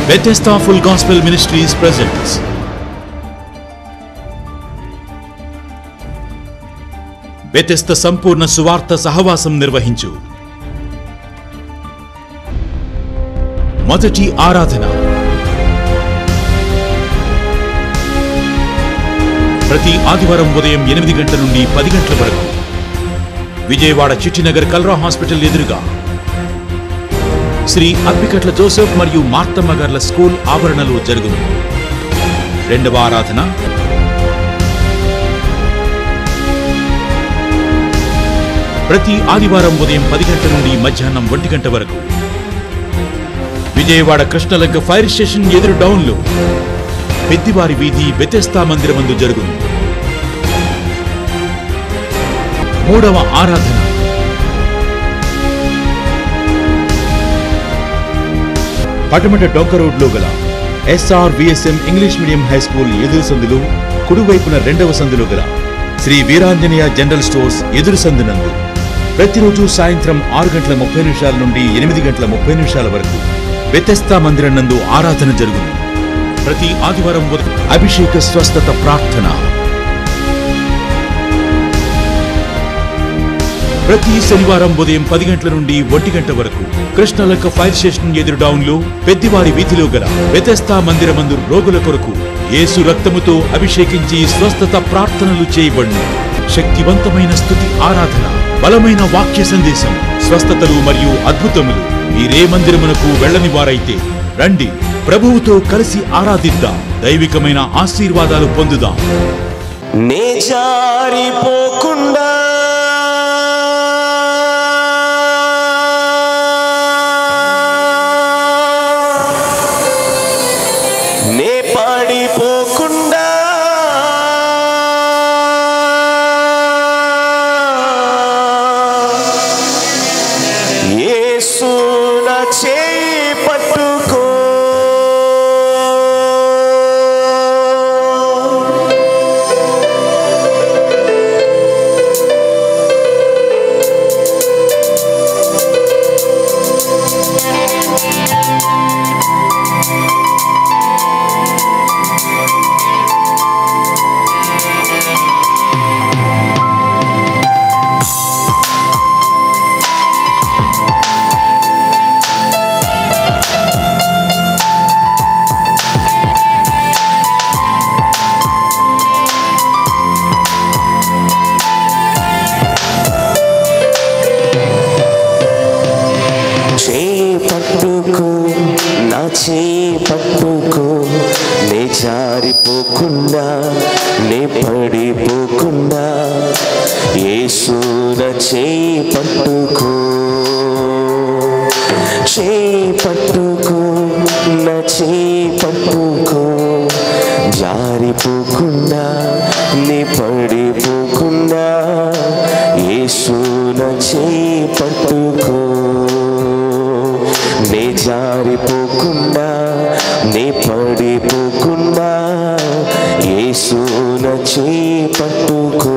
Bethesda Full Gospel Ministries presents Bethesda సంపూర్ణ సువార్త సహవాసం నిర్వహించు మొదటి ఆరాధన ప్రతి ఆదివారం ఉదయం ఎనిమిది గంటల నుండి పది గంటల వరకు విజయవాడ చిట్టినగర్ కల్రా హాస్పిటల్ ఎదురుగా శ్రీ అప్పికట్ల జోసెఫ్ మరియు మార్తమ్మ గార్ల స్కూల్ ఆవరణలో జరుగును రెండవ ఆరాధన ప్రతి ఆదివారం ఉదయం పది గంటల నుండి మధ్యాహ్నం ఒంటి గంట వరకు విజయవాడ కృష్ణలంక ఫైర్ స్టేషన్ ఎదురు డౌన్లో పెద్దివారి వీధి బెతెస్తా మందిరమందు జరుగును మూడవ ఆరాధన పటమట డొంక రోడ్లో గల SR VSM English medium high school ఎదురు సందులు కుడివైపున రెండవ సందులో గల శ్రీ వీరాంజనేయ జనరల్ స్టోర్స్ ఎదురు సందునందు ప్రతిరోజు సాయంత్రం ఆరు గంటల ముప్పై నిమిషాల నుండి ఎనిమిది గంటల ముప్పై నిమిషాల వరకు వ్యతస్థా మందిరం నందు ఆరాధన జరుగును ప్రతి ఆదివారం ఉదయం అభిషేక స్వస్థత ప్రార్థన ప్రతి శనివారం ఉదయం పది గంటల నుండి ఒంటి గంట వరకు కృష్ణలంక ఫైర్ స్టేషన్ ఎదురు డౌన్ లో పెద్దివారి వీధిలో గల వ్యతస్థా మందిరమందు రోగుల కొరకు యేసు రక్తముతో అభిషేకించి స్వస్థత ప్రార్థనలు చేయబడును శక్తివంతమైన స్థుతి ఆరాధన బలమైన వాక్య సందేశం స్వస్థతలు మరియు అద్భుతములు మీరే మందిరమునకు వెళ్ళని వారైతే రండి ప్రభువుతో కలిసి ఆరాధిద్దాం దైవికమైన ఆశీర్వాదాలు పొందుదాం నే జారిపోకుండా నే పడిపోకుండా యేసు నా చేయి పట్టుకో చేయి పట్టుకో నా చేయి పట్టుకో నే జారిపోకుండా నే పడిపోకుండా యేసు నా చేయి పట్టుకో చేయి పట్టుకో నా చేయి పట్టుకో జారిపోకుండా నీ పడిపోకుండా యేసు నా చేయి పట్టుకో నే జారిపోకుండా నే పడిపోకుండా యేసు నా చేయి పట్టుకో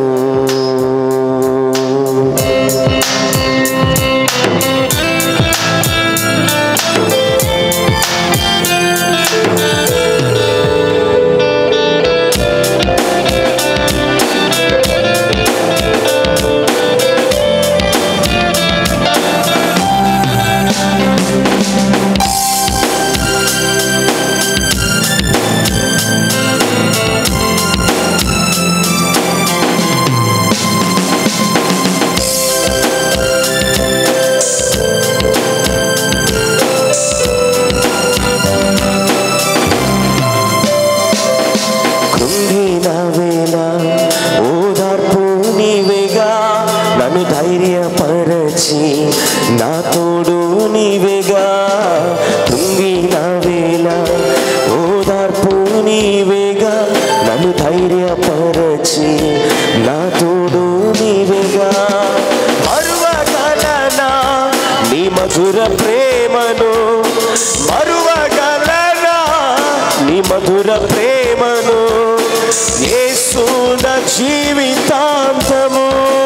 కృంగిన వేళ ఓదార్పు నీవేగా నన్ను ధైర్యపరచి నా తోడు నీవేగా కృంగిన వేళ ఓదార్పు నీవేగా నన్ను ధైర్యపరచి నా తోడు నీవేగా మరువగలనా నీ మధుర ప్రేమను మరువగలనా నీ మధుర ప్రేమను యేసు నా జీవితాంతము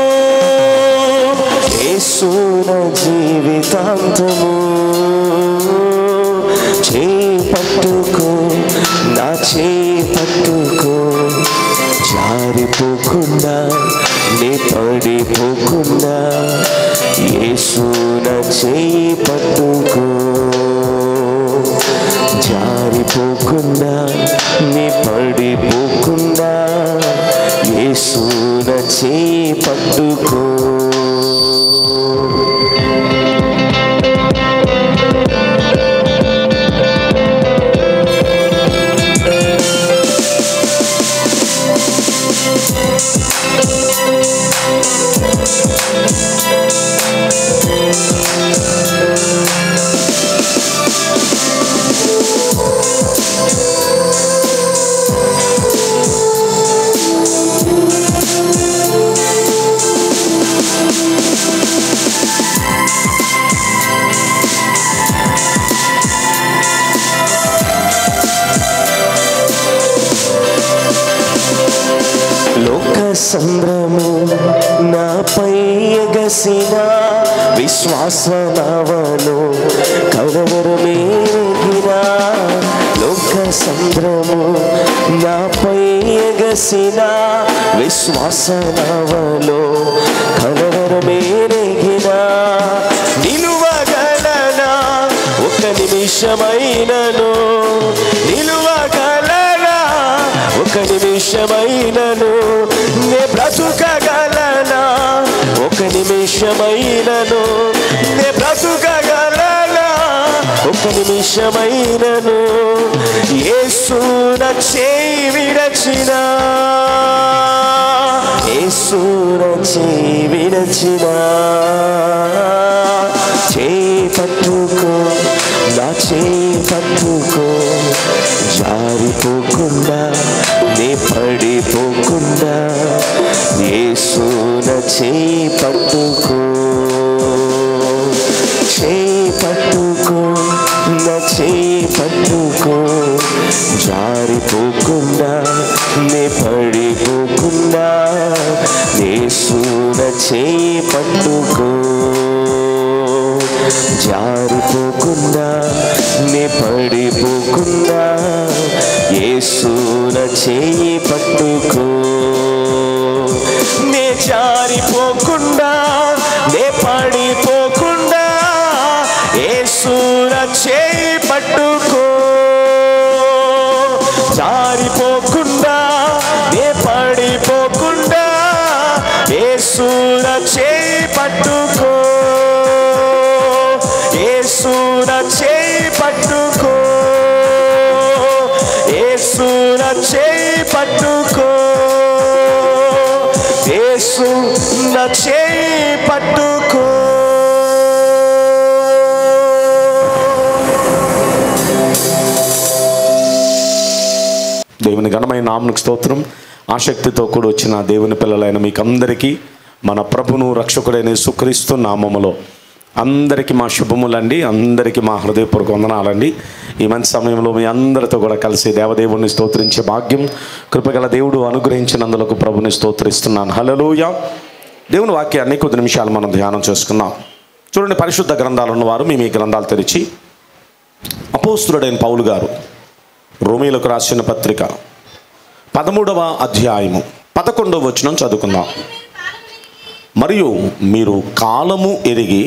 యేసు నా జీవితాంతము చేపట్టు నా చేయి పట్టుకో జారిపోకుండా నే పడిపోకుండా యేసు నా చేయి పట్టుకో జారిపోకుండా నీ పడిపోకుండా యేసు నా చేయి పట్టుకో లోక సంద్రము నాపై ఎగసిన విశ్వాస నవను కలవరమేగిన లోక సంద్రము నాపై ఎగసిన విశ్వాస నవలో కలవరమేగిన నిలువగలనా ఒక నిమిషమైనను నిలువగలనా ఒక నిమిషమైనను నే బ్రతుకగలనా ఒక నిమిషమైనను నే బ్రతుకగలనా ఒక నిమిషమైనను యేసు నా చేయి విడచిన యేసు నా చేయి విడచిన చేయి పట్టుకో నా చేయి పట్టుకో జారిపోకుండా నే పడిపోకుండా యేసు నా చేయి పట్టుకో చేయి పట్టుకో నా చేయి పట్టుకో జారిపోకుండా నే పడిపోకుండా యేసు నా చేయి పట్టుకో జారిపోకుండా నే పడిపోకుండా యేసు నా చేయి పట్టుకో నే జారిపోకుండా నే పడిపోకుండా యేసు నా చేయి పట్టుకో జారిపోకుండా నే పడిపోకుండా యేసు నా చేయి పట్టుకో యేసు నా చేయి పట్టుకో యేసు నా చేయి పట్టుకో యేసు నా చేయి పట్టుకో దేవుని ఘనమైన నామనికి స్తోత్రం ఆసక్తితో కూడా వచ్చిన దేవుని పిల్లలైన మీకు అందరికీ మన ప్రభును రక్షకుడైన సుక్రీస్తు నామములో అందరికీ మా శుభములండి అందరికీ మా హృదయపూర్వక వందనాలండి ఈ మంచి సమయంలో మీ అందరితో కూడా కలిసి దేవదేవుని స్తోత్రించే భాగ్యం కృపగల దేవుడు అనుగ్రహించినందులకు ప్రభుని స్తోత్రిస్తున్నాను హలలోయ దేవుని వాక్యాన్ని కొద్ది నిమిషాలు మనం ధ్యానం చేసుకుందాం చూడండి పరిశుద్ధ గ్రంథాలు ఉన్నవారు మీ మీ గ్రంథాలు తెరిచి అపోస్తుడైన పౌలు గారు రోమీలకు రాసిన పత్రిక పదమూడవ అధ్యాయము పదకొండవ వచనం చదువుకుందాం మరియు మీరు కాలము ఎరిగి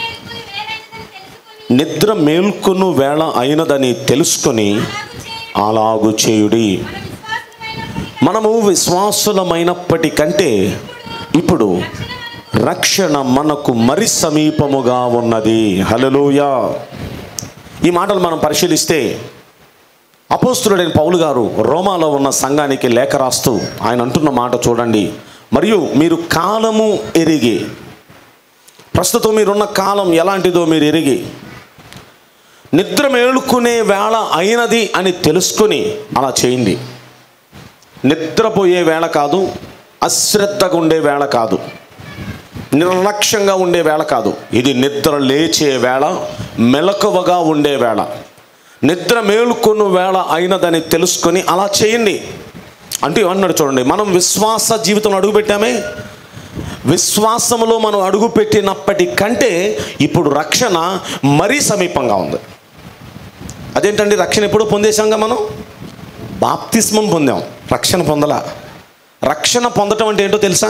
నిద్ర మేల్కొను వేళ అయినదని తెలుసుకొని అలాగు చేయుడి మనము విశ్వాసులమైనప్పటికంటే ఇప్పుడు రక్షణ మనకు మరి సమీపముగా ఉన్నది హలలోయ ఈ మాటలు మనం పరిశీలిస్తే అపోస్తులుడైన పౌలు గారు రోమాలో ఉన్న సంఘానికి లేఖ రాస్తూ ఆయన అంటున్న మాట చూడండి మరియు మీరు కాలము ఎరిగి ప్రస్తుతం మీరున్న కాలం ఎలాంటిదో మీరు ఎరిగి నిద్ర మేలుకునే వేళ అయినది అని తెలుసుకొని అలా చేయండి నిద్రపోయే వేళ కాదు అశ్రద్ధగా ఉండే వేళ కాదు నిర్లక్ష్యంగా ఉండే వేళ కాదు ఇది నిద్ర లేచే వేళ మెలకువగా ఉండే వేళ నిద్ర మేలుకొను వేళ అయినదని తెలుసుకొని అలా చేయండి అంటే ఏమన్నాడు చూడండి మనం విశ్వాస జీవితంలో అడుగుపెట్టామే విశ్వాసములో మనం అడుగుపెట్టినప్పటికంటే ఇప్పుడు రక్షణ మరీ సమీపంగా ఉంది అదేంటండి రక్షణ ఎప్పుడు పొందేశాంగా మనం బాప్తిస్మం పొందాం రక్షణ పొందలా రక్షణ పొందటం అంటే ఏంటో తెలుసా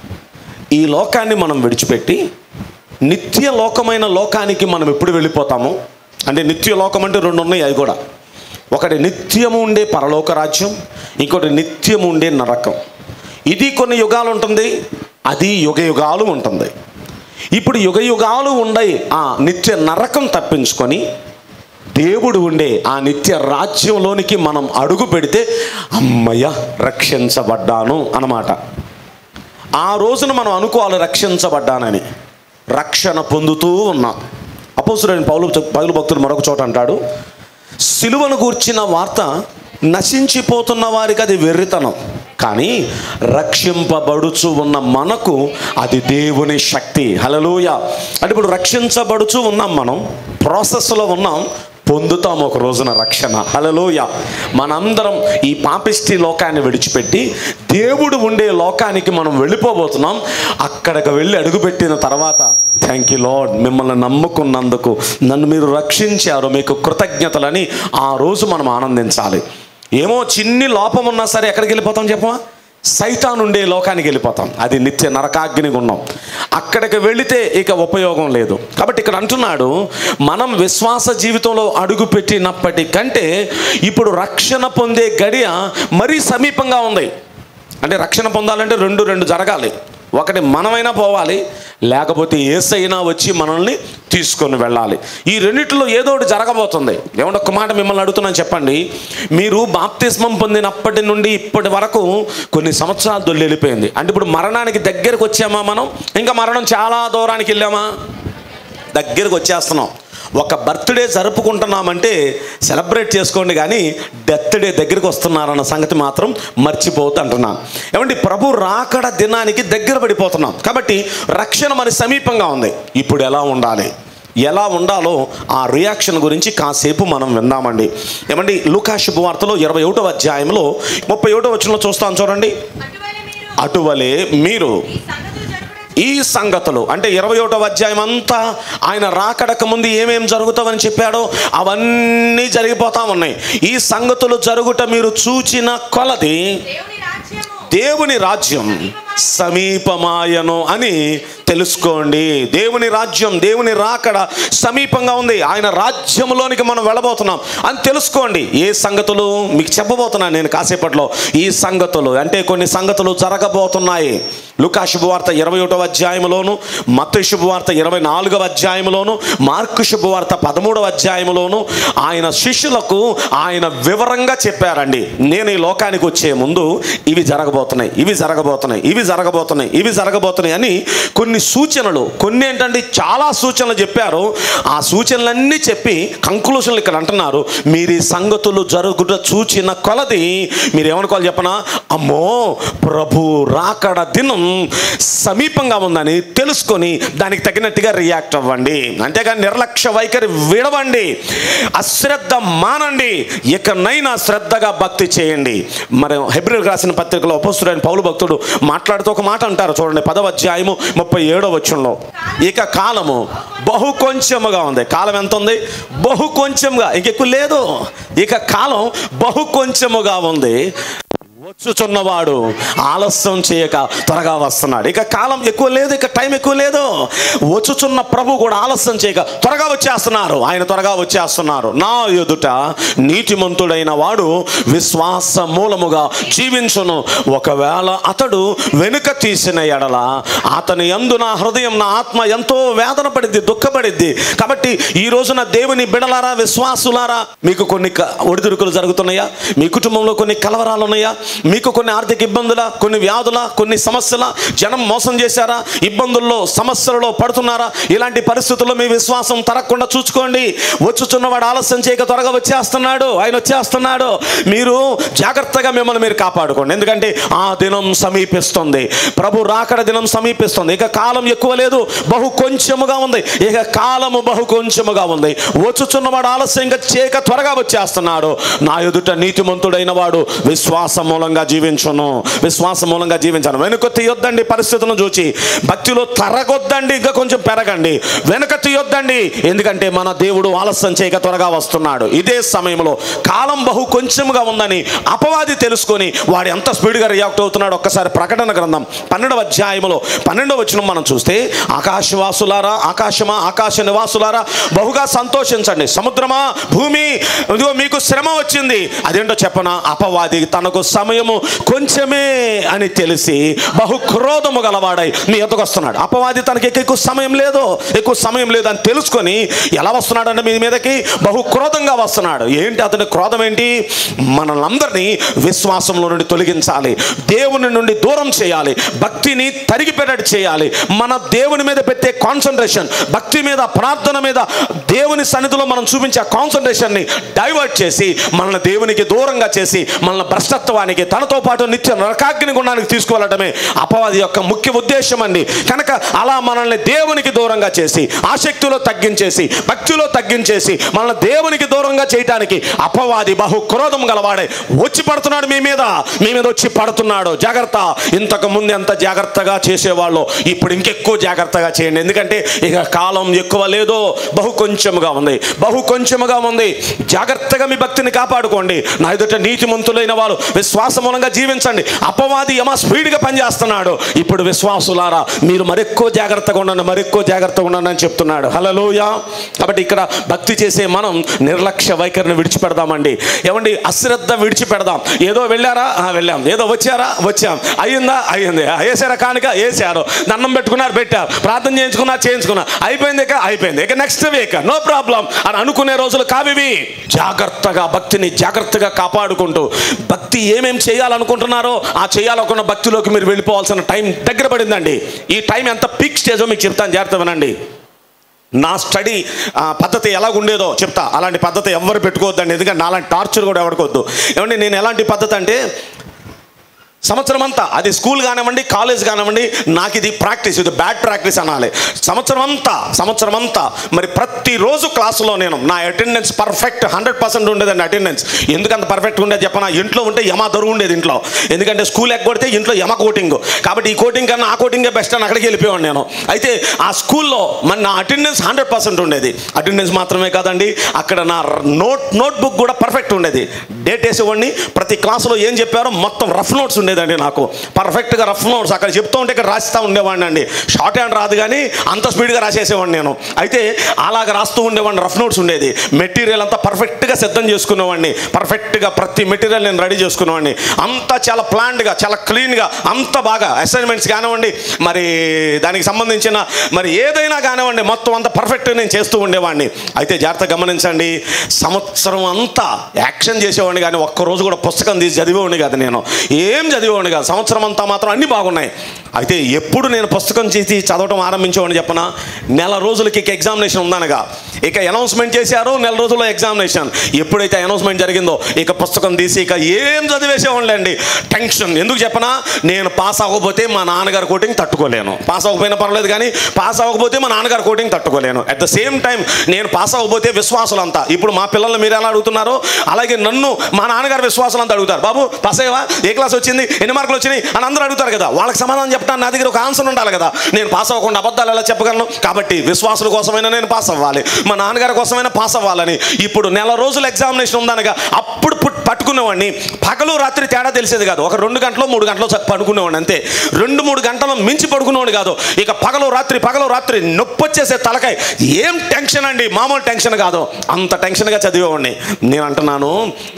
ఈ లోకాన్ని మనం విడిచిపెట్టి నిత్య లోకమైన లోకానికి మనం ఎప్పుడు వెళ్ళిపోతాము అంటే నిత్య లోకం అంటే రెండు ఉన్నాయి అవి కూడా ఒకటి నిత్యము ఉండే పరలోక రాజ్యం ఇంకోటి నిత్యము ఉండే నరకం ఇది కొన్ని యుగాలు ఉంటుంది అది యుగ యుగాలు ఉంటుంది ఇప్పుడు యుగ యుగాలు ఉండే ఆ నిత్య నరకం తప్పించుకొని దేవుడు ఉండే ఆ నిత్య రాజ్యంలోనికి మనం అడుగు పెడితే అమ్మయ్య రక్షించబడ్డాను అన్నమాట ఆ రోజున మనం అనుకోవాలి రక్షించబడ్డానని రక్షణ పొందుతూ ఉన్నాం అపోసుడైన పౌలు పౌలు భక్తుడు మరొక చోట అంటాడు సిలువను గూర్చిన వార్త నశించిపోతున్న వారికి అది వెర్రితనం కానీ రక్షింపబడుచు ఉన్న మనకు అది దేవుని శక్తి హలలోయ అంటే ఇప్పుడు రక్షించబడుచు ఉన్నాం మనం ప్రాసెస్లో ఉన్నాం పొందుతాం ఒక రోజున రక్షణ హలలోయ మనందరం ఈ పాపిష్టి లోకాన్ని విడిచిపెట్టి దేవుడు ఉండే లోకానికి మనం వెళ్ళిపోబోతున్నాం అక్కడికి వెళ్ళి అడుగుపెట్టిన తర్వాత థ్యాంక్ యూ లార్డ్ మిమ్మల్ని నమ్ముకున్నందుకు నన్ను మీరు రక్షించారు మీకు కృతజ్ఞతలని ఆ రోజు మనం ఆనందించాలి ఏమో చిన్ని లోపం ఉన్నా సరే ఎక్కడికి వెళ్ళిపోతాం చెప్పమా సైతాన్ ఉండే లోకానికి వెళ్ళిపోతాం అది నిత్య నరకాగ్ని గుణం అక్కడికి వెళితే ఇక ఉపయోగం లేదు కాబట్టి ఇక్కడ అంటున్నాడు మనం విశ్వాస జీవితంలో అడుగు పెట్టినప్పటికంటే ఇప్పుడు రక్షణ పొందే గడియ మరీ సమీపంగా ఉంది అంటే రక్షణ పొందాలంటే రెండు రెండు జరగాలి ఒకటి మనమైనా పోవాలి లేకపోతే ఏసైనా వచ్చి మనల్ని తీసుకొని వెళ్ళాలి ఈ రెండిట్లో ఏదో ఒకటి జరగబోతుంది ఏమంటే ఒక్క మాట మిమ్మల్ని అడుగుతున్నాను చెప్పండి మీరు బాప్తిస్మం పొందినప్పటి నుండి ఇప్పటి వరకు కొన్ని సంవత్సరాలు దొల్లి వెళ్ళిపోయింది అంటే ఇప్పుడు మరణానికి దగ్గరకు వచ్చామా మనం ఇంకా మరణం చాలా దూరానికి వెళ్ళామా దగ్గరకు వచ్చేస్తున్నాం ఒక బర్త్డే జరుపుకుంటున్నామంటే సెలబ్రేట్ చేసుకోండి కానీ డెత్ డే దగ్గరికి వస్తున్నారన్న సంగతి మాత్రం మర్చిపోతూ అంటున్నాను ఏమండి ప్రభు రాకడ దినానికి దగ్గర పడిపోతున్నాం కాబట్టి రక్షణ మరి సమీపంగా ఉంది ఇప్పుడు ఎలా ఉండాలి ఎలా ఉండాలో ఆ రియాక్షన్ గురించి కాసేపు మనం విందామండి ఏమండి లూకా శుభవార్తలో ఇరవై ఒకటో అధ్యాయంలో ముప్పై ఒకటో వచ్చినలో చూస్తాం చూడండి అటువలే మీరు అటువలే మీరు ఈ సంగతులు ఈ సంగతులు అంటే ఇరవై ఒకటో అధ్యాయం అంతా ఆయన రాకడక ముందు ఏమేం జరుగుతావని చెప్పాడో అవన్నీ జరిగిపోతా ఉన్నాయి ఈ సంగతులు జరుగుట మీరు చూచిన కొలది దేవుని రాజ్యము దేవుని రాజ్యం సమీపమాయను అని తెలుసుకోండి దేవుని రాజ్యం దేవుని రాకడ సమీపంగా ఉంది ఆయన రాజ్యంలోనికి మనం వెళ్ళబోతున్నాం అని తెలుసుకోండి ఏ సంగతులు మీకు చెప్పబోతున్నాను నేను కాసేపట్లో ఈ సంగతులు అంటే కొన్ని సంగతులు జరగబోతున్నాయి లుకా శుభవార్త ఇరవై ఒకటవ అధ్యాయంలోను మత్తయి శుభవార్త ఇరవై నాలుగవ అధ్యాయంలోను మార్కు శుభవార్త పదమూడవ అధ్యాయంలోను ఆయన శిష్యులకు ఆయన వివరంగా చెప్పారండి నేను ఈ లోకానికి వచ్చే ముందు ఇవి జరగబోతున్నాయి ఇవి జరగబోతున్నాయి ఇవి జరగబోతున్నాయి ఇవి జరగబోతున్నాయి అని కొన్ని సూచనలు కొన్ని ఏంటంటే చాలా సూచనలు చెప్పారు ఆ సూచనలన్నీ చెప్పి కంక్లూషన్లు ఇక్కడ అంటున్నారు మీరు ఈ సంగతులు జరుగుట చూచిన కొలది మీరు ఏమనుకోవాలి చెప్పనా అమ్మో ప్రభు రాకడ దినం సమీపంగా ఉందని తెలుసుకొని దానికి తగినట్టుగా రియాక్ట్ అవ్వండి అంతేగాని నిర్లక్ష్య వైఖరి విడవండి అశ్రద్ధ మానండి ఇకనైనా శ్రద్ధగా భక్తి చేయండి మరి హెబ్రిల్ రాసిన పత్రికలో ఉపస్తుడైన పౌలు భక్తుడు మాట్లాడుతూ ఒక మాట అంటారు చూడండి పదవ అధ్యాయము ముప్పై ఏడో వచ్చంలో ఇక కాలము బహు కొంచెముగా ఉంది కాలం ఎంత ఉంది బహు కొంచెంగా ఇంకెక్కువ లేదు ఇక కాలం బహు కొంచెముగా ఉంది వచ్చుచున్నవాడు ఆలస్యం చేయక త్వరగా వస్తున్నాడు ఇక కాలం ఎక్కువ లేదు ఇక టైం ఎక్కువ లేదు వచ్చుచున్న ప్రభు కూడా ఆలస్యం చేయక త్వరగా వచ్చేస్తున్నారు ఆయన త్వరగా వచ్చేస్తున్నారు నా ఎదుట నీతిమంతుడైన వాడు విశ్వాస మూలముగా జీవించును ఒకవేళ అతడు వెనుక తీసిన ఎడల అతని యందు నా హృదయం నా ఆత్మ ఎంతో వేదన పడిద్ది దుఃఖపడిద్ది కాబట్టి ఈ రోజున దేవుని బిడలారా విశ్వాసులారా మీకు కొన్ని క- ఒడిదుడుకులు జరుగుతున్నాయా మీ కుటుంబంలో కొన్ని కలవరాలు ఉన్నాయా మీకు కొన్ని ఆర్థిక ఇబ్బందుల కొన్ని వ్యాధుల కొన్ని సమస్యల జనం మోసం చేశారా ఇబ్బందుల్లో సమస్యలలో పడుతున్నారా ఇలాంటి పరిస్థితుల్లో మీ విశ్వాసం తరగకుండా చూసుకోండి వచ్చుచున్నవాడు ఆలస్యం చేయక త్వరగా వచ్చేస్తున్నాడు ఆయన వచ్చేస్తున్నాడు మీరు జాగ్రత్తగా మిమ్మల్ని మీరు కాపాడుకోండి ఎందుకంటే ఆ దినం సమీపిస్తుంది ప్రభు రాకడ దినం సమీపిస్తుంది ఇక కాలం ఎక్కువ లేదు బహు కొంచెముగా ఉంది ఇక కాలము బహు కొంచెముగా ఉంది వచ్చుచున్నవాడు ఆలస్యంగా చేయక త్వరగా వచ్చేస్తున్నాడు నా ఎదుట నీతిమంతుడైన వాడు విశ్వాస మూలంగా జీవించును విశ్వాసం మూలంగా జీవించను వెనుక తీయొద్దండి పరిస్థితులను చూచి భక్తిలో తరగొద్దండి ఇంకా కొంచెం పెరగండి వెనుక తీయొద్దండి ఎందుకంటే మన దేవుడు ఆలస్యం చేయక త్వరగా వస్తున్నాడు ఇదే సమయంలో కాలం బహు కొంచెముగా ఉందని అపవాది తెలుసుకొని వాడు ఎంత స్పీడ్గా రియాక్ట్ అవుతున్నాడు ఒక్కసారి ప్రకటన గ్రంథం పన్నెండవ అధ్యాయంలో పన్నెండవ వచనం మనం చూస్తే ఆకాశవాసులారా ఆకాశమా ఆకాశ నివాసులారా బహుగా సంతోషించండి సముద్రమా భూమి ఇదిగో మీకు శ్రమ వచ్చింది అదేంటో చెప్పనా అపవాది తనకు సమయము కొంచెమే అని తెలిసి బహు క్రోధము గలవాడై మీ ఎద్దకు వస్తున్నాడు అపవాది తనకి ఎక్కువ ఎక్కువ సమయం లేదు ఎక్కువ సమయం లేదు అని తెలుసుకొని ఎలా వస్తున్నాడంటే మీ మీదకి బహు క్రోధంగా వస్తున్నాడు ఏంటి అతని క్రోధం ఏంటి మనల్ని విశ్వాసంలో నుండి తొలగించాలి దేవుని నుండి దూరం చేయాలి భక్తిని తరిగిపెట్టట్టు చేయాలి మన దేవుని మీద పెట్టే కాన్సన్ట్రేషన్ భక్తి మీద ప్రార్థన మీద దేవుని సన్నిధిలో మనం చూపించే కాన్సన్ట్రేషన్ని డైవర్ట్ చేసి మనల్ని దేవునికి దూరంగా చేసి మనల్ని భ్రష్టత్వానికి తనతో పాటు నిత్య నరకాగ్ని గుణానికి తీసుకువెళ్ళడమే అపవాది యొక్క ముఖ్య ఉద్దేశం అండి కనుక అలా మనల్ని దేవునికి దూరంగా చేసి ఆసక్తిలో తగ్గించేసి భక్తిలో తగ్గించేసి మనల్ని దేవునికి దూరంగా చేయటానికి అపవాది బహు క్రోధం గలవాడే వచ్చి పడుతున్నాడు మీ మీద మీ మీద వచ్చి పడుతున్నాడు జాగ్రత్త ఇంతకు ముందు ఎంత జాగ్రత్తగా చేసేవాళ్ళు ఇప్పుడు ఇంకెక్కువ జాగ్రత్తగా చేయండి ఎందుకంటే ఇక కాలం ఎక్కువ లేదు బహు కొంచెముగా ఉంది బహు కొంచెముగా ఉంది జాగ్రత్తగా మీ భక్తిని కాపాడుకోండి నా ఎదుట నీతిమంతులైన వారు విశ్వాస మూలంగా జీవించండి అపవాది యమ స్పీడ్గా పనిచేస్తున్నాడు ఇప్పుడు విశ్వాసులారా మీరు మరెక్కువ జాగ్రత్తగా ఉండండి మరెక్కువ జాగ్రత్తగా ఉండండి అని చెప్తున్నాడు హలలోయ కాబట్టి ఇక్కడ భక్తి చేసే మనం నిర్లక్ష్య వైఖరిని విడిచిపెడదామండి ఏమండి అశ్రద్ధ విడిచిపెడదాం ఏదో వెళ్ళారా ఆ, వెళ్ళాం ఏదో వచ్చారా వచ్చాం అయ్యిందా అయ్యింది ఆ, వేసారా కానుక వేసారు దండం పెట్టుకున్నారు పెట్టారు ప్రార్థన చేయించుకున్నా చేయించుకున్నా అయిపోయింది ఇక అయిపోయింది ఇక నెక్స్ట్ వీక్ నో ప్రాబ్లం అని అనుకునే రోజులు కావివి జాగ్రత్తగా భక్తిని జాగ్రత్తగా కాపాడుకుంటూ భక్తి ఏమేం చేయాలనుకుంటున్నారో ఆ చేయాలనుకున్న భక్తిలోకి మీరు వెళ్ళిపోవాల్సిన టైం దగ్గర పడిందండి ఈ టైం ఎంత పీక్ స్టేజో మీకు చెప్తాను జాగ్రత్త వినండి నా స్టడీ ఆ, పద్ధతి ఎలా ఉండేదో చెప్తా అలాంటి పద్ధతి ఎవరు పెట్టుకోవద్దండి ఎందుకంటే నాలాంటి టార్చర్ కూడా ఎవరికొద్దు ఏమండి నేను ఎలాంటి పద్ధతి అంటే సంవత్సరం అంతా అది స్కూల్ కానివ్వండి కాలేజ్ కానివ్వండి నాకు ఇది ప్రాక్టీస్ ఇది బ్యాడ్ ప్రాక్టీస్ అనాలి సంవత్సరం అంతా సంవత్సరం అంతా మరి ప్రతిరోజు క్లాసులో నేను నా అటెండెన్స్ పర్ఫెక్ట్ హండ్రెడ్ పర్సెంట్ ఉండేదండి అటెండెన్స్ ఎందుకంత పర్ఫెక్ట్ ఉండేది చెప్పనా ఇంట్లో ఉంటే యమ దొరుకు ఉండేది ఇంట్లో ఎందుకంటే స్కూల్ ఎగ్గొడితే ఇంట్లో యమ కోటింగ్ కాబట్టి ఈ కోటింగ్ కన్నా ఆ కోటింగే బెస్ట్ అని అక్కడికి వెళ్ళిపోయాను నేను అయితే ఆ స్కూల్లో మరి నా అటెండెన్స్ హండ్రెడ్ పర్సెంట్ ఉండేది అటెండెన్స్ మాత్రమే కాదండి అక్కడ నా నోట్ నోట్ బుక్ కూడా పర్ఫెక్ట్ ఉండేది డేట్ వేసేవాడిని ప్రతి క్లాసులో ఏం చెప్పారో మొత్తం రఫ్ నోట్స్ ఉండేదండి నాకు పర్ఫెక్ట్గా రఫ్ నోట్స్ అక్కడ చెప్తూ ఉంటే ఇక్కడ రాస్తూ ఉండేవాడిని అండి షార్ట్ హ్యాండ్ రాదు కానీ అంత స్పీడ్గా రాసేసేవాడిని నేను అయితే అలాగ రాస్తూ ఉండేవాడిని రఫ్ నోట్స్ ఉండేది మెటీరియల్ అంతా పర్ఫెక్ట్గా సిద్ధం చేసుకునేవాడిని పర్ఫెక్ట్గా ప్రతి మెటీరియల్ నేను రెడీ చేసుకునేవాడిని అంతా చాలా ప్లాన్డ్గా చాలా క్లీన్గా అంత బాగా అసైన్మెంట్స్ కానివ్వండి మరి దానికి సంబంధించిన మరి ఏదైనా కానివ్వండి మొత్తం అంతా పర్ఫెక్ట్గా నేను చేస్తూ ఉండేవాడిని అయితే జాగ్రత్త గమనించండి సంవత్సరం అంతా యాక్షన్ చేసేవాడిని కానీ ఒక్కరోజు కూడా పుస్తకం తీసి చదివేవాడిని కాదు నేను ఏం చదివేవాడిని కాదు సంవత్సరం అంతా మాత్రం అన్నీ బాగున్నాయి అయితే ఎప్పుడు నేను పుస్తకం చేసి చదవటం ఆరంభించేవాడిని చెప్పనా నెల రోజులకి ఇక ఎగ్జామినేషన్ ఉందనగా ఇక అనౌన్స్మెంట్ చేశారు నెల రోజుల్లో ఎగ్జామినేషన్ ఎప్పుడైతే అనౌన్స్మెంట్ జరిగిందో ఇక పుస్తకం తీసి ఇక ఏం చదివేసేవాళ్ళండి టెన్షన్ ఎందుకు చెప్పనా నేను పాస్ అవ్వకపోతే మా నాన్నగారు కోటింగ్ తట్టుకోలేను పాస్ అవ్వకపోయినా పర్లేదు కానీ పాస్ అవ్వకపోతే మా నాన్నగారు కోటింగ్ తట్టుకోలేను అట్ ద సేమ్ టైం నేను పాస్ అవ్వకపోతే విశ్వాసులంతా ఇప్పుడు మా పిల్లల్ని మీరు ఎలా అడుగుతున్నారో అలాగే నన్ను మా నాన్నగారు విశ్వాసులంతా అడుగుతారు బాబు పాస్ అయ్యవా ఏ క్లాస్ వచ్చింది ఎన్ని మార్కులు వచ్చినాయి అని అందరూ అడుగుతారు కదా వాళ్ళకి సమాధానం చెప్తాను నా దగ్గర ఒక ఆన్సర్ ఉండాలి కదా నేను పాస్ అవ్వకుండా అబద్ధాలు ఎలా చెప్పగలను కాబట్టి విశ్వాసుల కోసమైనా నేను పాస్ అవ్వాలి మా నాన్నగారి కోసమైనా పాస్ అవ్వాలని ఇప్పుడు నెల రోజులు ఎగ్జామినేషన్ ఉందనగా అప్పుడు పుట్- పట్టుకునేవాడిని పగలు రాత్రి తేడా తెలిసేది కాదు ఒక రెండు గంటలు మూడు గంటలు చ- పడుకునేవాడిని అంతే రెండు మూడు గంటలు మించి పడుకునేవాడు కాదు ఇక పగలు రాత్రి పగలు రాత్రి నొప్పి వచ్చేసే తలకాయ ఏం టెన్షన్ అండి మామూలు టెన్షన్ కాదు అంత టెన్షన్గా చదివేవాడిని నేను అంటున్నాను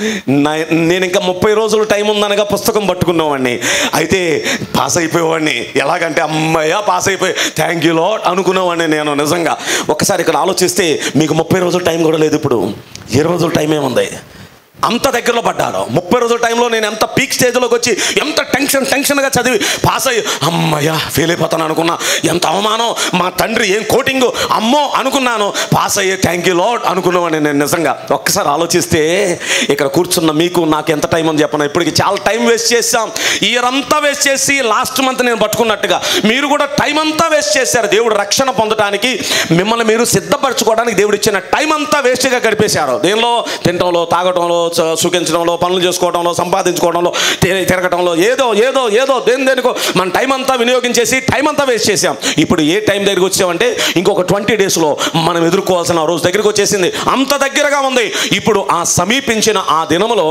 నా- నేను ఇంకా ముప్పై రోజులు టైం ఉందనగా పుస్తకం పట్టుకునేవాడిని అయితే పాస్ అయిపోయేవాడిని ఎలాగంటే అమ్మయ్య పాస్ అయిపోయి థ్యాంక్ యూ లాట్ అనుకునేవాడిని నేను నిజంగా ఒక్కసారి ఇక్కడ ఆలోచిస్తే మీకు ముప్పై రోజులు టైం కూడా లేదు ఇప్పుడు ఇరవై రోజులు టైం ఏముంది అంత దగ్గరలో పడ్డాను ముప్పై రోజుల టైంలో నేను ఎంత పీక్ స్టేజ్లోకి వచ్చి ఎంత టెన్షన్ టెన్షన్గా చదివి పాస్ అయ్యి అమ్మయ్య ఫెయిల్ అయిపోతాను అనుకున్నా ఎంత అవమానం మా తండ్రి ఏం కోటింగ్ అమ్మో అనుకున్నాను పాస్ అయ్యే థ్యాంక్ యూ లాడ్ అనుకున్నామని నేను నిజంగా ఒక్కసారి ఆలోచిస్తే ఇక్కడ కూర్చున్న మీకు నాకు ఎంత టైం ఉంది చెప్పను ఇప్పటికి చాలా టైం వేస్ట్ చేసాం ఇయర్ అంతా వేస్ట్ చేసి లాస్ట్ మంత్ నేను పట్టుకున్నట్టుగా మీరు కూడా టైం అంతా వేస్ట్ చేశారు దేవుడు రక్షణ పొందడానికి మిమ్మల్ని మీరు సిద్ధపరచుకోవడానికి దేవుడు ఇచ్చిన టైం అంతా వేస్ట్గా గడిపేశారు దేనిలో తినటంలో తాగటంలో స- సుఖించడంలో పనులు చేసుకోవడంలో సంపాదించుకోవడంలో తి- తిరగడంలో ఏదో ఏదో ఏదో దేని దేనికో మన టైం అంతా వినియోగించేసి టైం అంతా వేస్ట్ చేసాం ఇప్పుడు ఏ టైం దగ్గరికి వచ్చామంటే ఇంకొక ట్వంటీ డేస్లో మనం ఎదుర్కోవాల్సిన రోజు దగ్గరికి వచ్చేసింది అంత దగ్గరగా ఉంది ఇప్పుడు ఆ సమీపించిన ఆ దినములో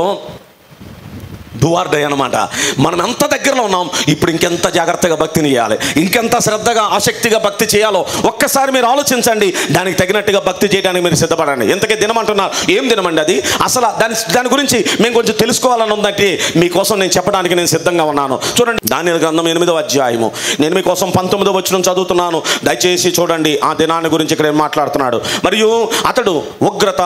దువార్డే అనమాట మనం ఎంత దగ్గరలో ఉన్నాం ఇప్పుడు ఇంకెంత జాగ్రత్తగా భక్తిని చేయాలి ఇంకెంత శ్రద్ధగా ఆసక్తిగా భక్తి చేయాలో ఒక్కసారి మీరు ఆలోచించండి దానికి తగినట్టుగా భక్తి చేయడానికి మీరు సిద్ధపడండి ఎంతకే దినం అంటున్నారు ఏం దినమండి అది అసలు దాని దాని గురించి మేము కొంచెం తెలుసుకోవాలని ఉందంటే మీకోసం నేను చెప్పడానికి నేను సిద్ధంగా ఉన్నాను చూడండి దాని గ్రంథం ఎనిమిదవ అధ్యాయము నేను మీకోసం పంతొమ్మిదవ వచ్చిన చదువుతున్నాను దయచేసి చూడండి ఆ దినాన్ని గురించి ఇక్కడ ఏం మాట్లాడుతున్నాడు మరియు అతడు ఉగ్రత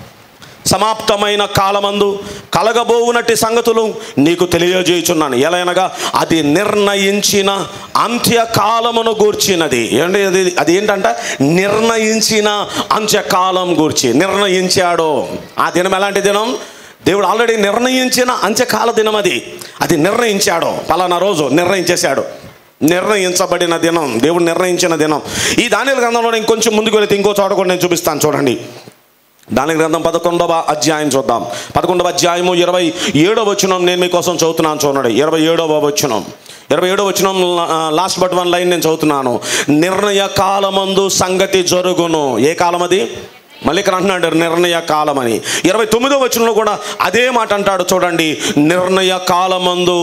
సమాప్తమైన కాలమందు కలగబోవునట్టి సంగతులు నీకు తెలియజేయుచున్నాను ఎలయనగా అది నిర్ణయించిన అంత్యకాలమును గూర్చినది ఏంటి అది అది ఏంటంట నిర్ణయించిన అంత్యకాలం గూర్చి నిర్ణయించాడు ఆ దినం ఎలాంటి దినం దేవుడు ఆల్రెడీ నిర్ణయించిన అంత్యకాల దినం అది అది నిర్ణయించాడు పలానా రోజు నిర్ణయించేశాడు నిర్ణయించబడిన దినం దేవుడు నిర్ణయించిన దినం ఈ దానిల గ్రంథంలో ఇంకొంచెం ముందుకు వెళితే ఇంకో చోట కూడా నేను చూపిస్తాను చూడండి దాని గ్రంథం పదకొండవ అధ్యాయం చూద్దాం పదకొండవ అధ్యాయము ఇరవై ఏడవ వచనం నేను మీకోసం చదువుతున్నాను చూడండి ఇరవై ఏడవ వచనం ఇరవై ఏడవ వచనం లాస్ట్ బట్ వన్ లైన్ నేను చదువుతున్నాను నిర్ణయ కాలమందు సంగతి జరుగును ఏ కాలం అది మళ్ళీ ఇక్కడ అంటున్నాడు నిర్ణయ కాలం అని ఇరవై తొమ్మిదో వచనంలో కూడా అదే మాట అంటాడు చూడండి నిర్ణయ కాలమందు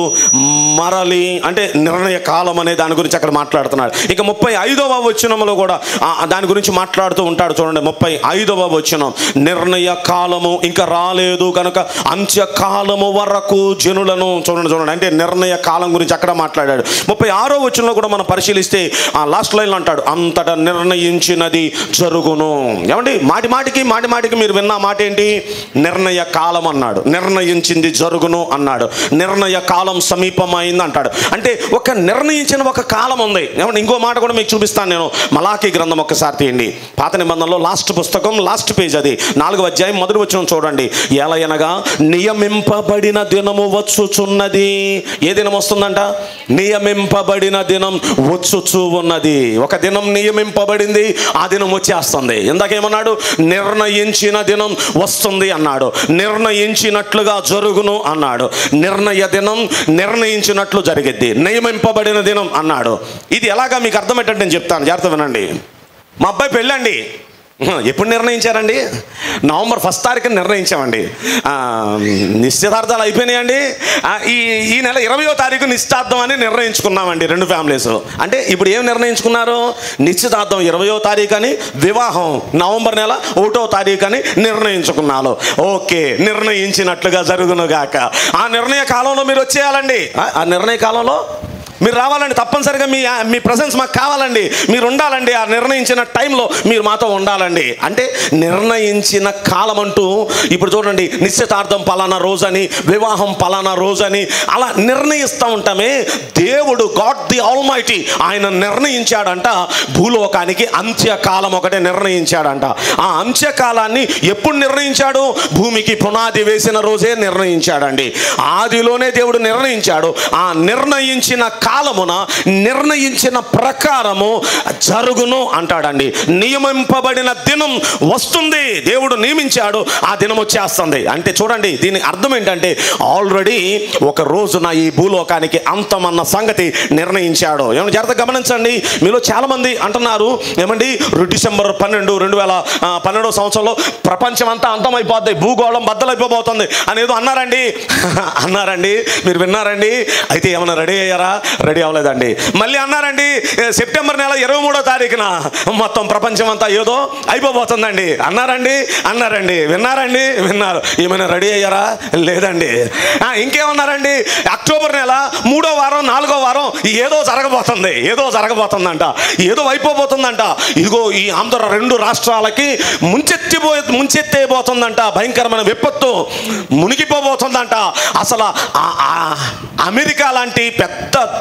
మరలి అంటే నిర్ణయ కాలం అనే దాని గురించి అక్కడ మాట్లాడుతున్నాడు ఇక ముప్పై ఐదవ వచనంలో కూడా ఆ- ఆ దాని గురించి మాట్లాడుతూ ఉంటాడు చూడండి ముప్పై ఐదవ వచనం నిర్ణయ కాలము ఇంకా రాలేదు కనుక అంత్యకాలము వరకు జనులను చూడండి చూడండి అంటే నిర్ణయ కాలం గురించి అక్కడ మాట్లాడాడు ముప్పై ఆరో వచనంలో కూడా మనం పరిశీలిస్తే ఆ లాస్ట్ లైన్లో అంటాడు అంతటా నిర్ణయించినది జరుగును ఏమండి మాటి మాటికి మాటి మాటికి మీరు విన్న మాట ఏంటి నిర్ణయ కాలం అన్నాడు నిర్ణయించింది జరుగును అన్నాడు నిర్ణయ కాలం సమీపమైంది అంటాడు అంటే ఒక నిర్ణయించిన ఒక కాలం ఉంది ఏమంటే ఇంకో మాట కూడా మీకు చూపిస్తాను నేను మలాఖీ గ్రంథం ఒక్కసారి తీయండి పాత నిబంధనలో లాస్ట్ పుస్తకం లాస్ట్ పేజ్ అది నాలుగవ అధ్యాయం మొదటి వచ్చిన చూడండి ఎలా అనగా నియమింపబడిన దినము వచ్చుచున్నది ఏ దినం వస్తుందంట నియమింపబడిన దినం వచ్చుచు ఉన్నది ఒక దినం నియమింపబడింది ఆ దినం వచ్చేస్తుంది ఇందాకేమన్నాడు నిర్ణయించిన దినం వస్తుంది అన్నాడు నిర్ణయించినట్లుగా జరుగును అన్నాడు నిర్ణయ దినం నిర్ణయించినట్లు జరిగిద్ది నియమింపబడిన దినం అన్నాడు ఇది ఎలాగా మీకు అర్థమయ్యేటట్టు నేను చెప్తాను జాగ్రత్త వినండి మా అబ్బాయి పెళ్ళండి ఎప్పుడు నిర్ణయించారండి నవంబర్ ఫస్ట్ తారీఖున నిర్ణయించామండి ఆ, నిశ్చితార్థాలు అయిపోయినాయండి ఆ, ఈ ఈ నెల ఇరవయో తారీఖు నిశ్చితార్థం అని నిర్ణయించుకున్నామండి రెండు ఫ్యామిలీస్ అంటే ఇప్పుడు ఏం నిర్ణయించుకున్నారు నిశ్చితార్థం ఇరవయో తారీఖు అని వివాహం నవంబర్ నెల ఒకటో తారీఖు అని నిర్ణయించుకున్నాను ఓకే నిర్ణయించినట్లుగా జరుగునుగాక ఆ నిర్ణయ కాలంలో మీరు వచ్చేయాలండి ఆ- ఆ నిర్ణయ కాలంలో మీరు రావాలండి తప్పనిసరిగా మీ మీ ప్రజెన్స్ మాకు కావాలండి మీరు ఉండాలండి ఆ నిర్ణయించిన టైంలో మీరు మాతో ఉండాలండి అంటే నిర్ణయించిన కాలం అంటూ ఇప్పుడు చూడండి నిశ్చితార్థం పలానా రోజని వివాహం పలానా రోజని అలా నిర్ణయిస్తూ ఉంటామే దేవుడు గాడ్ ది ఆల్మైటీ ఆయన నిర్ణయించాడంట భూలోకానికి అంత్యకాలం ఒకటే నిర్ణయించాడంట ఆ అంత్యకాలాన్ని ఎప్పుడు నిర్ణయించాడు భూమికి పునాది వేసిన రోజే నిర్ణయించాడండి ఆదిలోనే దేవుడు నిర్ణయించాడు ఆ నిర్ణయించిన కాలమున నిర్ణయించిన ప్రకారము జరుగును అంటాడండి నియమింపబడిన దినం వస్తుంది దేవుడు నియమించాడు ఆ దినం వచ్చేస్తుంది అంటే చూడండి దీని అర్థం ఏంటంటే ఆల్రెడీ ఒక రోజున ఈ భూలోకానికి అంతమన్న సంగతి నిర్ణయించాడు ఏమైనా జాగ్రత్త గమనించండి మీలో చాలా మంది అంటున్నారు ఏమండి డిసెంబర్ పన్నెండు రెండు వేల ఆ, పన్నెండో సంవత్సరంలో ప్రపంచం అంతా అంతమైపోద్ది భూగోళం బద్దలైపోబోతుంది అనేదో అన్నారండి అన్నారండి మీరు విన్నారండి అయితే ఏమైనా రెడీ అయ్యారా రెడీ అవ్వలేదండి మళ్ళీ అన్నారండి ఏ, సెప్టెంబర్ నెల ఇరవై మూడో తారీఖున మొత్తం ప్రపంచం అంతా ఏదో అయిపోబోతుందండి అన్నారండి అన్నారండి విన్నారండి విన్నారు ఏమైనా రెడీ అయ్యారా లేదండి ఆ, ఇంకేమన్నారండి అక్టోబర్ నెల మూడో వారం నాలుగో వారం ఏదో జరగబోతుంది ఏదో జరగబోతుందంట ఏదో అయిపోబోతుందంట ఇదిగో ఈ ఆంధ్ర రెండు రాష్ట్రాలకి ముంచెత్తిపో ముంచెత్తేయబోతుందంట భయంకరమైన విపత్తు మునిగిపోబోతుందంట అసలు ఆ- ఆ అమెరికా లాంటి పెద్ద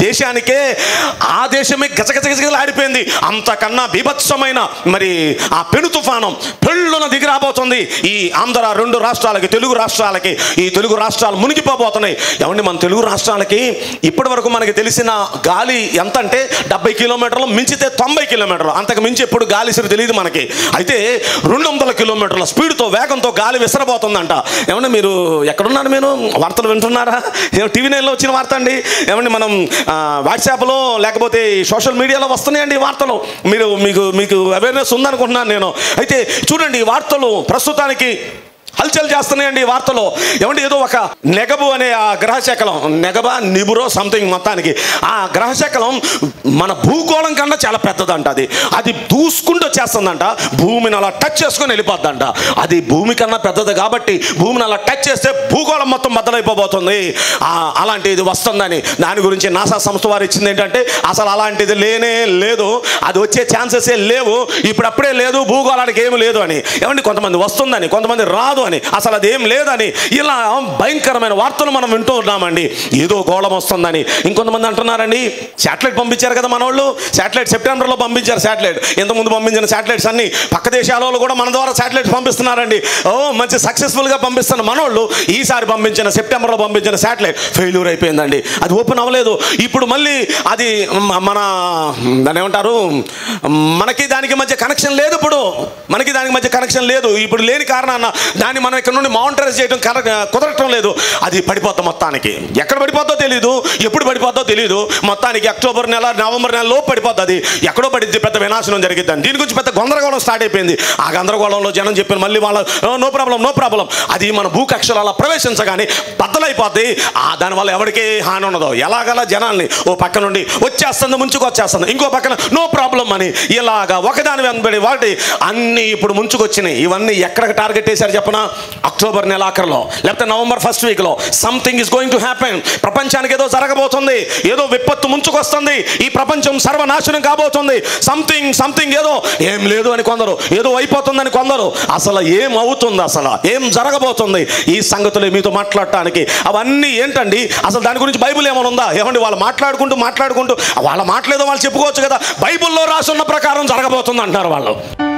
దేశానికే ఆ దేశమే గజగజగజగలాడిపోయింది అంతకన్నా బీభత్సమైన మరి ఆ పెను తుఫానం పెళ్ళున దిగిరాబోతుంది ఈ ఆంధ్ర రెండు రాష్ట్రాలకి తెలుగు రాష్ట్రాలకి ఈ తెలుగు రాష్ట్రాలు మునిగిపోబోతున్నాయి ఏమండి మన తెలుగు రాష్ట్రాలకి ఇప్పటి వరకు మనకి తెలిసిన గాలి ఎంత అంటే డెబ్బై కిలోమీటర్లు మించితే తొంభై కిలోమీటర్లు అంతకు మించి ఎప్పుడు గాలి ఇసురు తెలియదు మనకి అయితే రెండు వందల కిలోమీటర్ల స్పీడ్తో వేగంతో గాలి విసరబోతుందంట ఏమండి మీరు ఎక్కడున్నారు మీరు వార్తలు వింటున్నారా ఏమో టీవీ నైన్లో వచ్చిన వార్త అండి ఏమండి మనం ఆ, వాట్సాప్లో లేకపోతే ఈ సోషల్ మీడియాలో వస్తున్నాయండి ఈ వార్తలు మీరు మీకు మీకు అవేర్నెస్ ఉందనుకుంటున్నాను నేను అయితే చూడండి ఈ వార్తలు ప్రస్తుతానికి హల్చల్ చేస్తున్నాయండి ఈ వార్తలో ఏమంటే ఏదో ఒక నెగబు అనే ఆ గ్రహశకలం నెగబా నిబురో సంథింగ్ మొత్తానికి ఆ గ్రహశకలం మన భూగోళం కన్నా చాలా పెద్దదంట అది అది దూసుకుంటూ వచ్చేస్తుందంట భూమిని అలా టచ్ చేసుకొని వెళ్ళిపోద్దంట అది భూమి కన్నా పెద్దది కాబట్టి భూమిని అలా టచ్ చేస్తే భూగోళం మొత్తం బద్దలైపోబోతుంది ఆ, అలాంటిది వస్తుందని దాని గురించి నాసా సంస్థ వారు ఇచ్చింది ఏంటంటే అసలు అలాంటిది లేనే లేదు అది వచ్చే ఛాన్సెస్ లేవు ఇప్పుడు అప్పుడే లేదు భూగోళానికి ఏమి లేదు అని ఏమండి కొంతమంది వస్తుందని కొంతమంది రాదు అని అసలు అది ఏం లేదని ఇలా భయంకరమైన వార్తలు మనం వింటూ ఉన్నామండి ఏదో గోళం వస్తుందని ఇంకొంతమంది అంటున్నారండి శాటిలైట్ పంపించారు కదా మన వాళ్ళు శాటిలైట్ సెప్టెంబర్లో పంపించారు శాటిలైట్ ఇంతకుముందు పంపించిన శాటిలైట్స్ అన్ని పక్క దేశాల వాళ్ళు కూడా మన ద్వారా శాటిలైట్స్ పంపిస్తున్నారండి ఓ మంచి సక్సెస్ఫుల్గా పంపిస్తున్న మనోళ్ళు ఈసారి పంపించిన సెప్టెంబర్లో పంపించిన శాటిలైట్ ఫెయిల్యూర్ అయిపోయిందండి అది ఓపెన్ అవ్వలేదు ఇప్పుడు మళ్ళీ అది మ- మన దాని ఏమంటారు మనకి దానికి మధ్య కనెక్షన్ లేదు ఇప్పుడు మనకి దానికి మధ్య కనెక్షన్ లేదు ఇప్పుడు లేని కారణాన దాన్ని మనం ఇక్కడ నుండి మానిటర్ చేయడం కర- కుదరటం లేదు అది పడిపోతాం మొత్తానికి ఎక్కడ పడిపోద్దో తెలియదు ఎప్పుడు పడిపోద్దో తెలియదు మొత్తానికి అక్టోబర్ నెల నవంబర్ నెలలో పడిపోద్ది అది ఎక్కడో పడిద్ది పెద్ద వినాశనం జరిగిద్ది దీని గురించి పెద్ద గందరగోళం స్టార్ట్ అయిపోయింది ఆ గందరగోళంలో జనం చెప్పిన మళ్ళీ వాళ్ళ నో ప్రాబ్లం నో ప్రాబ్లం అది మన భూకక్షలు అలా ప్రవేశించగానే బద్దలైపోద్ది ఆ దానివల్ల ఎవరికి హాని ఉండదు ఎలాగలా జనాల్ని ఓ పక్క నుండి వచ్చేస్తుంది ముంచుకు వచ్చేస్తుంది ఇంకో పక్కన నో ప్రాబ్లం అని ఇలాగా ఒకదాని వెంబడి వాటి అన్నీ ఇప్పుడు ముంచుకొచ్చినాయి ఇవన్నీ ఎక్కడికి టార్గెట్ చేశారు చెప్పనా అక్టోబర్ నెలాఖరులో లేకపోతే నవంబర్ ఫస్ట్ వీక్లో something is going to happen ప్రపంచానికి ఏదో జరగబోతుంది ఏదో విపత్తు ముంచుకొస్తుంది ఈ ప్రపంచం సర్వనాశనం కాబోతుంది సంథింగ్ సంథింగ్ ఏదో ఏం లేదు అని కొందరు ఏదో అయిపోతుందని కొందరు అసలు ఏం అవుతుంది అసలు ఏం జరగబోతుంది ఈ సంగతులు మీతో మాట్లాడటానికి అవన్నీ ఏంటండి అసలు దాని గురించి బైబిల్ ఏమైనా ఉందా ఏమండి వాళ్ళు మాట్లాడుకుంటూ మాట్లాడుకుంటూ వాళ్ళ మాటలేదో వాళ్ళు చెప్పుకోవచ్చు కదా బైబిల్లో రాసున్న ప్రకారం జరగబోతుంది అంటారు వాళ్ళు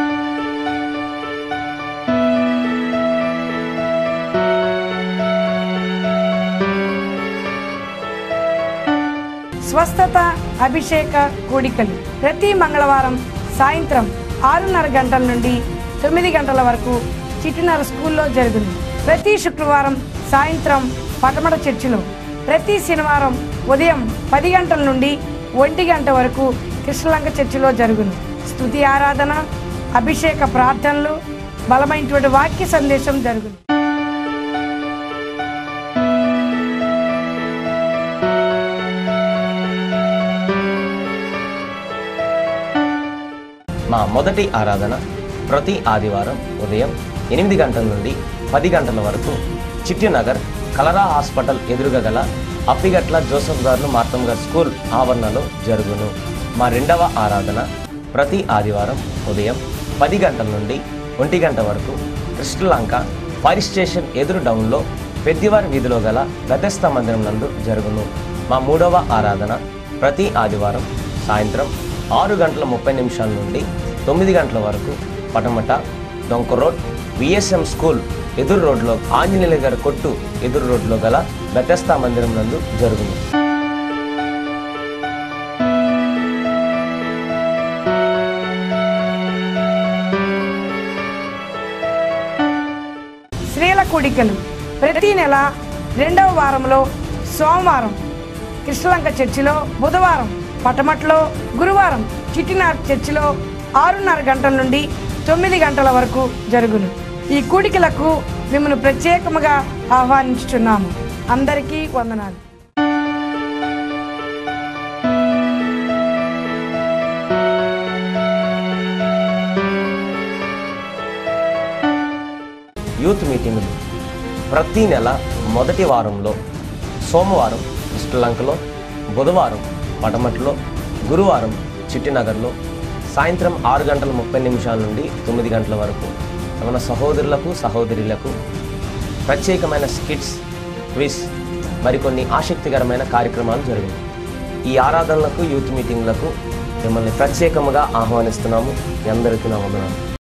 స్వస్థత అభిషేక కూడికలు ప్రతి మంగళవారం సాయంత్రం ఆరున్నర గంటల నుండి తొమ్మిది గంటల వరకు చిట్టినర స్కూల్లో జరుగును ప్రతి శుక్రవారం సాయంత్రం పటమట చర్చిలో ప్రతి శనివారం ఉదయం పది గంటల నుండి ఒంటి గంట వరకు కృష్ణలంక చర్చిలో జరుగును స్తుతి ఆరాధన అభిషేక ప్రార్థనలు బలమైనటువంటి వాక్య సందేశం జరుగును మా మొదటి ఆరాధన ప్రతి ఆదివారం ఉదయం ఎనిమిది గంటల నుండి పది గంటల వరకు చిట్టినగర్ కలరా హాస్పిటల్ ఎదురుగా గల అప్పిగట్ల జోసఫ్ గారు మార్తం గారు స్కూల్ ఆవరణలో జరుగును మా రెండవ ఆరాధన ప్రతి ఆదివారం ఉదయం పది గంటల నుండి ఒంటి గంట వరకు కృష్ణలంక ఫైర్ స్టేషన్ ఎదురు డౌన్లో పెద్దివారి వీధిలో గల గతస్థ మందిరం నందు జరుగును మా మూడవ ఆరాధన ప్రతి ఆదివారం సాయంత్రం ఆరు గంటల ముప్పై నిమిషాల నుండి తొమ్మిది గంటల వరకు పటమట డొంక రోడ్ విఎస్ఎం స్కూల్ ఎదురు రోడ్లో ఆంజనేయుల గారి కొట్టు ఎదురు రోడ్లో గల బెతస్తా మందిరం నందు జరుగును స్త్రీల కూడికలు ప్రతి నెల రెండవ వారంలో సోమవారం కృష్ణలంక చర్చిలో బుధవారం పటమట్లో గురువారం చిట్టినార్ చర్చిలో ఆరున్నర గంటల నుండి తొమ్మిది గంటల వరకు జరుగును ఈ కూడికలకు మిమ్మల్ని ప్రత్యేకముగా ఆహ్వానించుచున్నాము అందరికీ వందనాలు యూత్ మీటింగులు ప్రతి నెల మొదటి వారంలో సోమవారం శ్రీలంకలో బుధవారం పటమట్లో గురువారం చిట్టినగర్లో సాయంత్రం ఆరు గంటల ముప్పై నిమిషాల నుండి తొమ్మిది గంటల వరకు మన సహోదరులకు సహోదరులకు ప్రత్యేకమైన స్కిట్స్ క్విజ్ మరికొన్ని ఆసక్తికరమైన కార్యక్రమాలు జరిగాయి ఈ ఆరాధనలకు యూత్ మీటింగ్లకు మిమ్మల్ని ప్రత్యేకముగా ఆహ్వానిస్తున్నాము మీ అందరికీ నా వందనాలు